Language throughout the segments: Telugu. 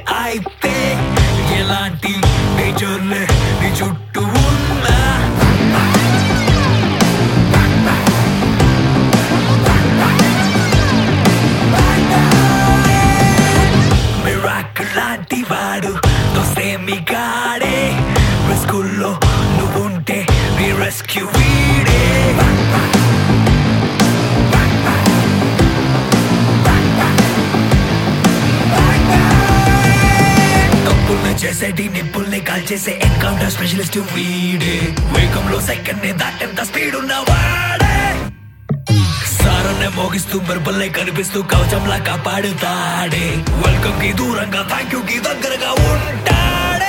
అయితే ఎలాంటి డేంజర్లే నీ చుట్టూ ఉన్నా మిరాకిల్ లాంటి వాడు దోసేమి గాడే రిస్కుల్లో నువ్వుంటే నీ రెస్క్యూ వీడే తప్పుల్ని చేసేటి నిప్పుల్ని కాల్చేసే ఎన్కౌంటర్ స్పెషలిస్ట్ వీడే వేగంలో సెకండ్ ని దాటెంత స్పీడ్ ఉన్నవాడే సారన్నే మోగిస్తూ మెరుపుల్ని కనిపిస్తూ కవచంలా కాపాడుతాడే వెల్కమ్ కి దూరంగా థ్యాంక్ యూ కి దగ్గరగా ఉంటాడే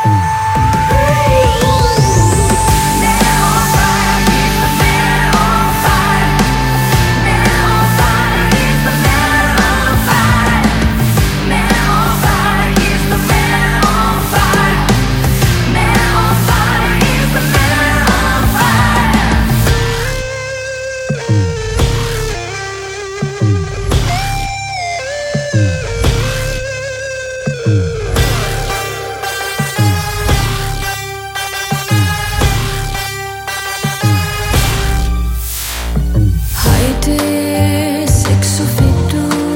హైటే సిక్స్ ఫీట్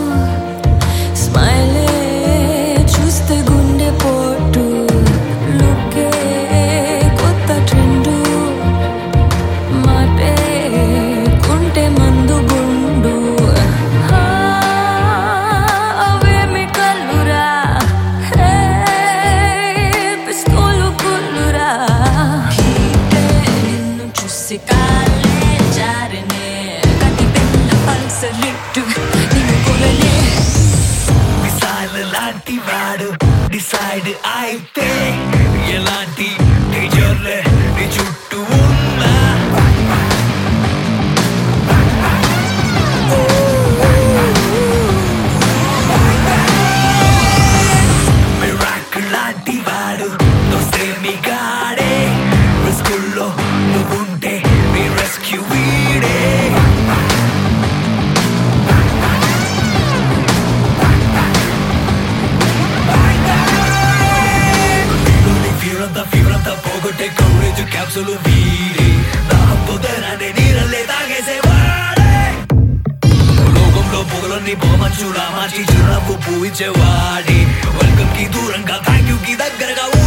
స్మైలే చూస్తే గుండె పోటు లుకే కొత్త ట్రెండు మాటే కుంటే మందు గుండు హా, అవేమి కల్లురా హే, పిస్తోలు కుల్లురా హీటే నిన్ను చూసి కాలే జారినే కటి పిల్ల పల్సలిట్టు నిన్ను కొరలే మిసైల్ లాంటి వాడు డిసైడ్ అయితే ఎలాంటి డేంజర్లే నీ చుట్టూ ఉన్నా మిరాకిల్ లాంటి వాడు దోసేమి గాడే రిస్కుల్లో నువ్వుంటే నీ రెస్క్యూ వీడే లోని ఫీవర్ అంతా ఫీవర్ అంతా పోగొట్టే కౌరేజ్ క్యాప్సుల్ వీడే దాహంతో ధనాన్ని నీరల్లే తాగేసేవాడే లోకంలో పొగలన్నీ పొగమంచులా మార్చి చిరునవ్వు పూయించేవాడే వెల్కమ్ కి దూరంగా థ్యాంక్ యూ కి దగ్గరగా